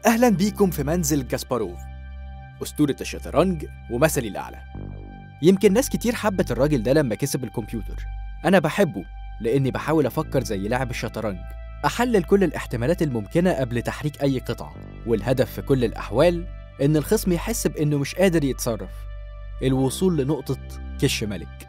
أهلا بيكم في منزل كاسباروف أسطورة الشطرنج ومثلي الأعلى يمكن ناس كتير حبت الراجل ده لما كسب الكمبيوتر أنا بحبه لأني بحاول أفكر زي لاعب الشطرنج أحلل كل الاحتمالات الممكنة قبل تحريك أي قطعة والهدف في كل الأحوال إن الخصم يحس بإنه مش قادر يتصرف الوصول لنقطة كش ملك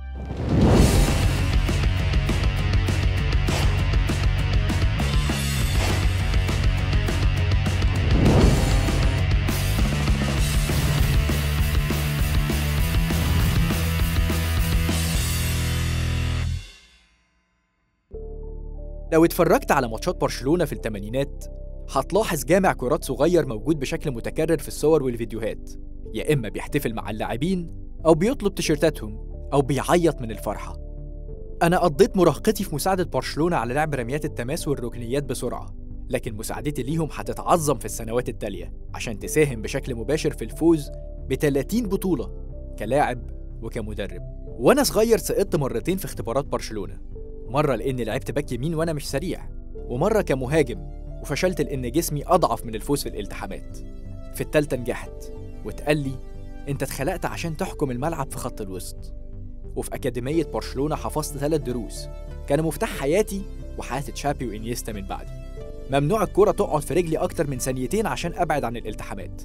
لو اتفرجت على ماتشات برشلونة في الثمانينات هتلاحظ جامع كرات صغير موجود بشكل متكرر في الصور والفيديوهات يا إما بيحتفل مع اللاعبين أو بيطلب تيشيرتاتهم أو بيعيط من الفرحة أنا قضيت مراهقتي في مساعدة برشلونة على لعب رميات التماس والركنيات بسرعة لكن مساعدتي ليهم هتتعظم في السنوات التالية عشان تساهم بشكل مباشر في الفوز ب 30 بطولة كلاعب وكمدرب وأنا صغير سقطت مرتين في اختبارات برشلونة مرة لأني لعبت باك يمين وأنا مش سريع ومرة كمهاجم وفشلت لأن جسمي أضعف من الفوز في الالتحامات في التالتة نجحت واتقال لي أنت اتخلقت عشان تحكم الملعب في خط الوسط وفي أكاديمية برشلونة حفظت ثلاث دروس كانوا مفتاح حياتي وحياة تشابي وإنيستا من بعدي ممنوع الكرة تقعد في رجلي أكتر من ثانيتين عشان أبعد عن الالتحامات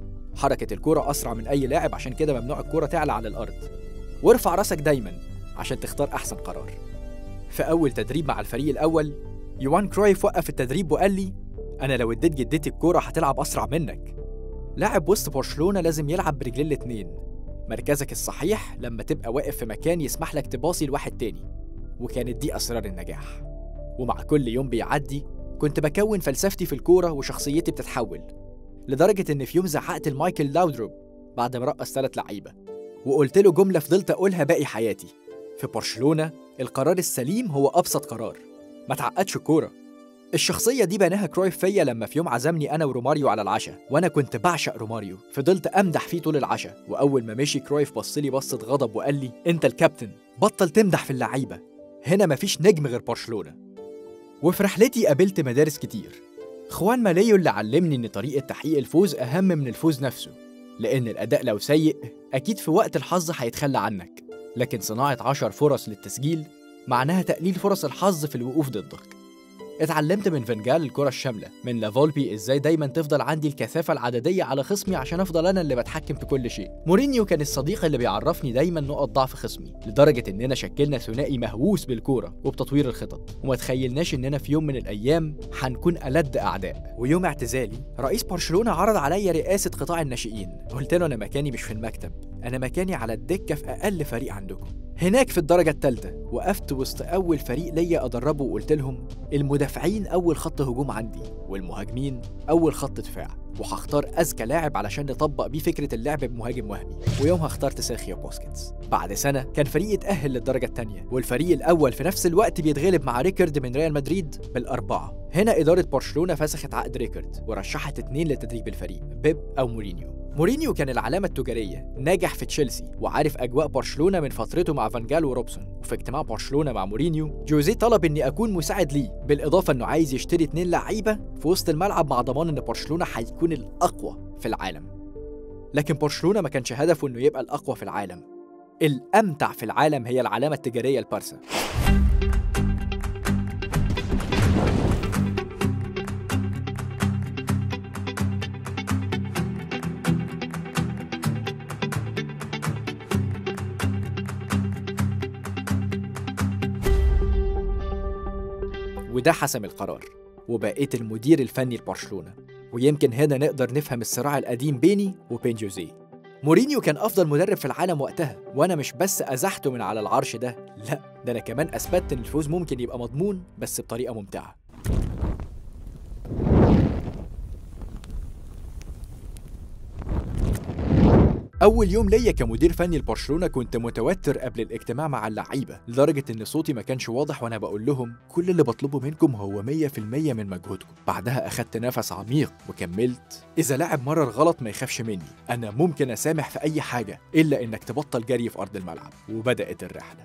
حركة الكرة أسرع من أي لاعب عشان كده ممنوع الكرة تعلى على الأرض وارفع راسك دايما عشان تختار أحسن قرار في أول تدريب مع الفريق الأول يوان كرويف وقف التدريب وقال لي أنا لو اديت جدتي الكورة هتلعب أسرع منك لاعب وسط برشلونة لازم يلعب برجلين الاتنين مركزك الصحيح لما تبقى واقف في مكان يسمح لك تباصي لواحد تاني وكانت دي أسرار النجاح ومع كل يوم بيعدي كنت بكون فلسفتي في الكورة وشخصيتي بتتحول لدرجة إن في يوم زعقت لمايكل لاودروب بعد ما رقص ثلاث لعيبة وقلت له جملة فضلت أقولها باقي حياتي في برشلونة القرار السليم هو أبسط قرار ما تعقدش الكورة الشخصية دي بناها كرويف فيا لما في يوم عزمني أنا وروماريو على العشاء وأنا كنت بعشق روماريو فضلت أمدح فيه طول العشاء وأول ما مشي كرويف بصلي بصة غضب وقال لي أنت الكابتن بطل تمدح في اللعيبة هنا مفيش نجم غير برشلونة وفي رحلتي قابلت مدارس كتير خوان ماليو اللي علمني إن طريقة تحقيق الفوز أهم من الفوز نفسه لأن الأداء لو سيء أكيد في وقت الحظ هيتخلى عنك لكن صناعة عشر فرص للتسجيل معناها تقليل فرص الحظ في الوقوف ضدك اتعلمت من فنجال الكرة الشاملة من لافولبي ازاي دايما تفضل عندي الكثافة العددية على خصمي عشان افضل انا اللي بتحكم في كل شيء مورينيو كان الصديق اللي بيعرفني دايما نقط ضعف خصمي لدرجة اننا شكلنا ثنائي مهووس بالكورة وبتطوير الخطط وما تخيلناش اننا في يوم من الايام هنكون ألد اعداء ويوم اعتزالي رئيس برشلونة عرض عليا رئاسة قطاع الناشئين قلت له انا مكاني مش في المكتب انا مكاني على الدكة في اقل فريق عندكم هناك في الدرجة الثالثة وقفت وسط أول فريق ليا أدربه وقلت لهم المدافعين أول خط هجوم عندي والمهاجمين أول خط دفاع وهختار أذكى لاعب علشان نطبق بيه فكرة اللعب بمهاجم وهمي ويومها اخترت سيرخيو بوسكيتس بعد سنة كان فريقي اتأهل للدرجة الثانية والفريق الأول في نفس الوقت بيتغلب مع ريكارد من ريال مدريد بالأربعة هنا إدارة برشلونة فسخت عقد ريكارد ورشحت اتنين لتدريب الفريق بيب أو مورينيو مورينيو كان العلامة التجارية ناجح في تشيلسي وعارف أجواء برشلونة من فترته مع فانجال وروبسون وفي اجتماع برشلونة مع مورينيو جوزيه طلب إني أكون مساعد ليه بالإضافة إنه عايز يشتري اتنين لعيبة في وسط الملعب مع ضمان إن برشلونة هيكون الأقوى في العالم لكن برشلونة ما كانش هدفه إنه يبقى الأقوى في العالم الأمتع في العالم هي العلامة التجارية البارسا وده حسم القرار وبقيت المدير الفني لبرشلونة ويمكن هنا نقدر نفهم الصراع القديم بيني وبين جوزيه مورينيو كان أفضل مدرب في العالم وقتها وأنا مش بس أزحته من على العرش ده لا ده أنا كمان أثبتت إن الفوز ممكن يبقى مضمون بس بطريقة ممتعة أول يوم ليا كمدير فني لبرشلونة كنت متوتر قبل الاجتماع مع اللعيبة لدرجة إن صوتي ما كانش واضح وأنا بقول لهم كل اللي بطلبه منكم هو 100% من مجهودكم بعدها أخدت نفس عميق وكملت إذا لاعب مرر غلط ما يخافش مني أنا ممكن أسامح في أي حاجة إلا إنك تبطل جري في أرض الملعب وبدأت الرحلة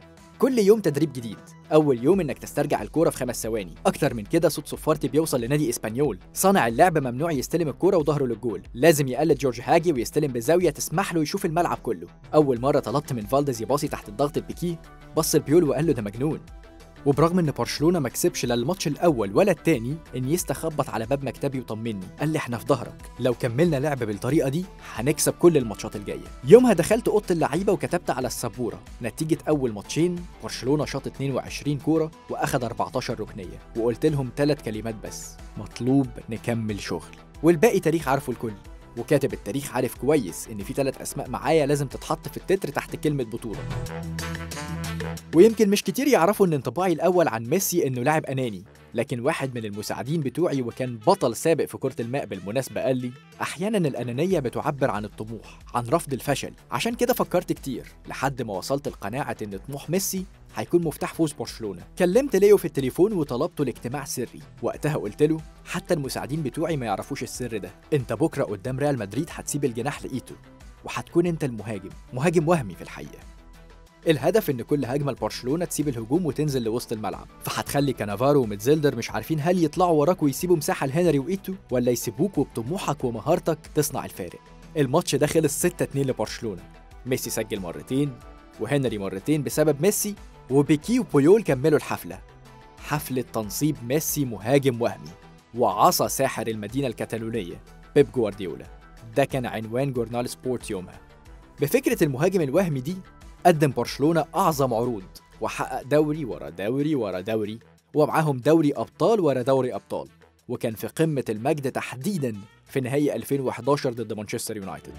كل يوم تدريب جديد اول يوم انك تسترجع الكوره في خمس ثواني اكتر من كده صوت صفارتي بيوصل لنادي اسبانيول صانع اللعب ممنوع يستلم الكوره وظهره للجول لازم يقلد جورج هاجي ويستلم بزاويه تسمح له يشوف الملعب كله اول مره طلبت من فالديز يباصي تحت الضغط البيكي بص البيول وقال له ده مجنون وبرغم ان برشلونه ما كسبش لا الماتش الاول ولا التاني انيستا خبط على باب مكتبي وطمني قال لي احنا في ظهرك لو كملنا لعب بالطريقه دي هنكسب كل الماتشات الجايه يومها دخلت اوضه اللعيبه وكتبت على السبوره نتيجه اول ماتشين برشلونه شاط 22 كوره واخد 14 ركنيه وقلت لهم ثلاث كلمات بس مطلوب نكمل شغل والباقي تاريخ عارفه الكل وكاتب التاريخ عارف كويس ان في ثلاث اسماء معايا لازم تتحط في التتر تحت كلمه بطوله ويمكن مش كتير يعرفوا ان انطباعي الاول عن ميسي انه لاعب اناني لكن واحد من المساعدين بتوعي وكان بطل سابق في كرة الماء بالمناسبة قال لي أحيانا الأنانية بتعبر عن الطموح عن رفض الفشل عشان كده فكرت كتير لحد ما وصلت لقناعة إن طموح ميسي هيكون مفتاح فوز برشلونة كلمت ليو في التليفون وطلبته لاجتماع سري وقتها قلت له حتى المساعدين بتوعي ما يعرفوش السر ده انت بكرة قدام ريال مدريد هتسيب الجناح لإيتو وهتكون انت المهاجم مهاجم وهمي في الحقيقة الهدف ان كل هجمه لبرشلونه تسيب الهجوم وتنزل لوسط الملعب فهتخلي كانافارو وميتزيلدر مش عارفين هل يطلعوا وراك ويسيبوا مساحه لهنري وايتو ولا يسيبوك وبطموحك ومهارتك تصنع الفارق الماتش ده خلص 6 2 لبرشلونه ميسي سجل مرتين وهنري مرتين بسبب ميسي وبيكي وبويول كملوا الحفله حفله تنصيب ميسي مهاجم وهمي وعصى ساحر المدينه الكتالونيه بيب جوارديولا ده كان عنوان جورنال سبورت يومها بفكره المهاجم الوهمي دي قدم برشلونة أعظم عروض وحقق دوري ورا دوري ورا دوري ومعاهم دوري أبطال ورا دوري أبطال وكان في قمة المجد تحديدا في نهائي 2011 ضد مانشستر يونايتد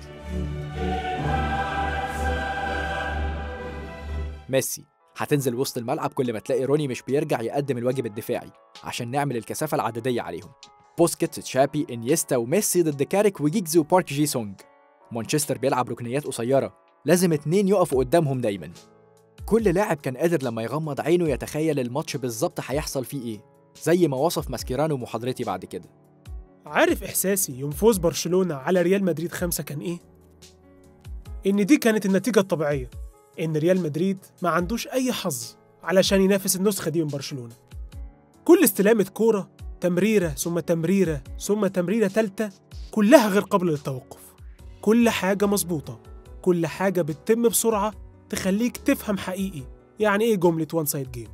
ميسي هتنزل وسط الملعب كل ما تلاقي روني مش بيرجع يقدم الواجب الدفاعي عشان نعمل الكثافة العددية عليهم بوسكيتس تشابي انيستا وميسي ضد كاريك وجيجز وبارك جي سونج مانشستر بيلعب ركنيات قصيرة لازم اتنين يقفوا قدامهم دايما كل لاعب كان قادر لما يغمض عينه يتخيل الماتش بالظبط هيحصل فيه ايه زي ما وصف ماسكيرانو محاضرتي بعد كده عارف إحساسي يوم فوز برشلونة على ريال مدريد خمسة كان إيه؟ إن دي كانت النتيجة الطبيعية إن ريال مدريد ما عندوش أي حظ علشان ينافس النسخة دي من برشلونة كل استلامة كورة تمريرة ثم تمريرة ثم تمريرة تالتة كلها غير قابلة للتوقف كل حاجة مظبوطة كل حاجة بتتم بسرعة تخليك تفهم حقيقي يعني إيه جملة وان سايد جيم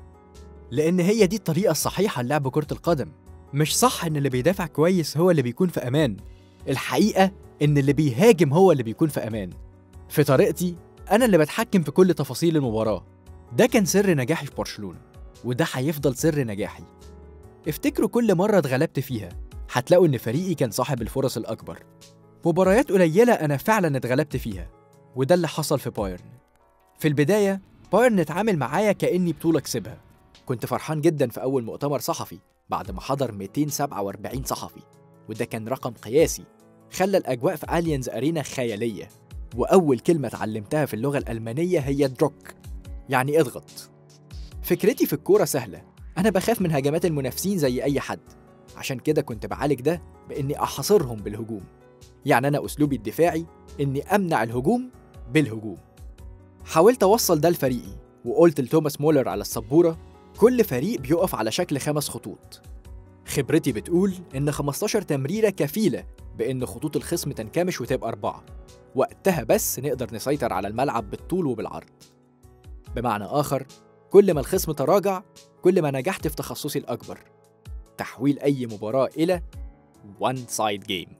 لأن هي دي الطريقة الصحيحة للعب كرة القدم مش صح إن اللي بيدافع كويس هو اللي بيكون في أمان الحقيقة إن اللي بيهاجم هو اللي بيكون في أمان في طريقتي أنا اللي بتحكم في كل تفاصيل المباراة ده كان سر نجاحي في برشلونة وده هيفضل سر نجاحي افتكروا كل مرة اتغلبت فيها هتلاقوا إن فريقي كان صاحب الفرص الأكبر مباريات قليلة أنا فعلا اتغلبت فيها وده اللي حصل في بايرن في البداية بايرن اتعامل معايا كأني بطولة كسبها كنت فرحان جدا في أول مؤتمر صحفي بعد ما حضر 247 صحفي وده كان رقم قياسي خلى الأجواء في أليانز أرينا خيالية وأول كلمة اتعلمتها في اللغة الألمانية هي دروك يعني اضغط فكرتي في الكورة سهلة أنا بخاف من هجمات المنافسين زي أي حد عشان كده كنت بعالج ده بإني أحاصرهم بالهجوم يعني أنا أسلوبي الدفاعي إني أمنع الهجوم بالهجوم حاولت أوصل ده لفريقي وقلت لتوماس مولر على السبورة كل فريق بيقف على شكل خمس خطوط خبرتي بتقول إن 15 تمريرة كفيلة بإن خطوط الخصم تنكمش وتبقى أربعة وقتها بس نقدر نسيطر على الملعب بالطول وبالعرض بمعنى آخر كل ما الخصم تراجع كل ما نجحت في تخصصي الأكبر تحويل أي مباراة إلى one side game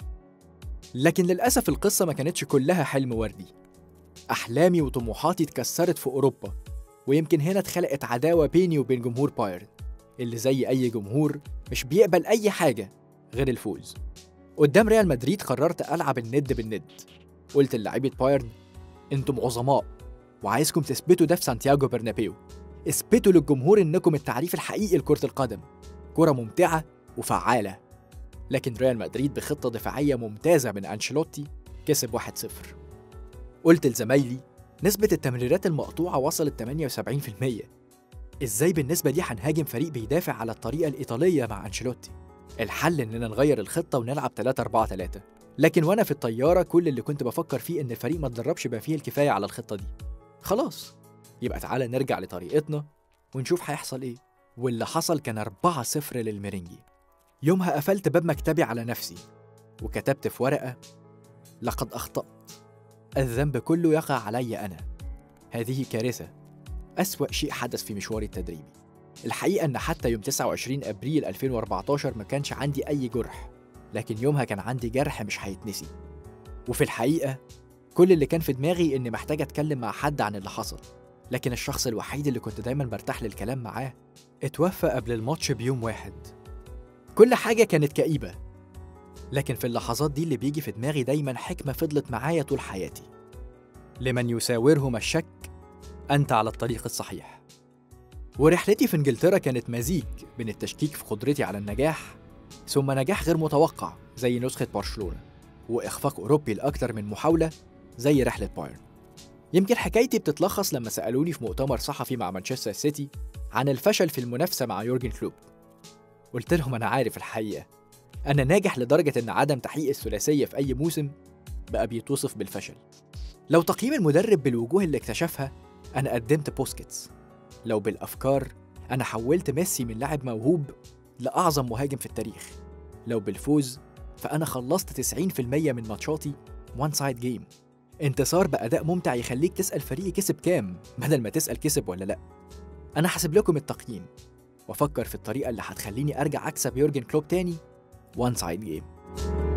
لكن للأسف القصة ما كانتش كلها حلم وردي أحلامي وطموحاتي اتكسرت في أوروبا ويمكن هنا اتخلقت عداوة بيني وبين جمهور بايرن اللي زي أي جمهور مش بيقبل أي حاجة غير الفوز قدام ريال مدريد قررت ألعب الند بالند قلت للاعيبة بايرن انتم عظماء وعايزكم تثبتوا ده في سانتياغو برنابيو اثبتوا للجمهور انكم التعريف الحقيقي لكرة القدم كرة ممتعة وفعالة لكن ريال مدريد بخطة دفاعية ممتازة من أنشيلوتي كسب 1-0 قلت لزمايلي نسبة التمريرات المقطوعة وصلت 78% ازاي بالنسبة دي هنهاجم فريق بيدافع على الطريقة الإيطالية مع أنشيلوتي الحل إننا نغير الخطة ونلعب 3 4 3 لكن وأنا في الطيارة كل اللي كنت بفكر فيه إن الفريق ما اتدربش بما فيه الكفاية على الخطة دي خلاص يبقى تعالى نرجع لطريقتنا ونشوف هيحصل ايه واللي حصل كان 4-0 للميرينجي يومها قفلت باب مكتبي على نفسي وكتبت في ورقة لقد أخطأت الذنب كله يقع علي أنا هذه كارثة أسوأ شيء حدث في مشواري التدريبي الحقيقة إن حتى يوم 29 أبريل 2014 ما كانش عندي أي جرح لكن يومها كان عندي جرح مش هيتنسي وفي الحقيقة كل اللي كان في دماغي إني محتاج أتكلم مع حد عن اللي حصل لكن الشخص الوحيد اللي كنت دايما برتاح للكلام معاه اتوفى قبل الماتش بيوم واحد كل حاجة كانت كئيبة لكن في اللحظات دي اللي بيجي في دماغي دايما حكمة فضلت معايا طول حياتي لمن يساورهم الشك أنت على الطريق الصحيح ورحلتي في انجلترا كانت مزيج بين التشكيك في قدرتي على النجاح ثم نجاح غير متوقع زي نسخة برشلونة وإخفاق أوروبي لأكتر من محاولة زي رحلة بايرن يمكن حكايتي بتتلخص لما سألوني في مؤتمر صحفي مع مانشستر سيتي عن الفشل في المنافسة مع يورجن كلوب قلت لهم أنا عارف الحقيقة أنا ناجح لدرجة إن عدم تحقيق الثلاثية في أي موسم بقى بيتوصف بالفشل لو تقييم المدرب بالوجوه اللي اكتشفها أنا قدمت بوسكيتس لو بالأفكار أنا حولت ميسي من لاعب موهوب لأعظم مهاجم في التاريخ لو بالفوز فأنا خلصت 90% من ماتشاتي وان سايد جيم انتصار بأداء ممتع يخليك تسأل فريقي كسب كام بدل ما تسأل كسب ولا لأ أنا حاسب لكم التقييم وأفكر في الطريقة اللي هتخليني أرجع أكسب يورجن كلوب تاني وان سايد جيم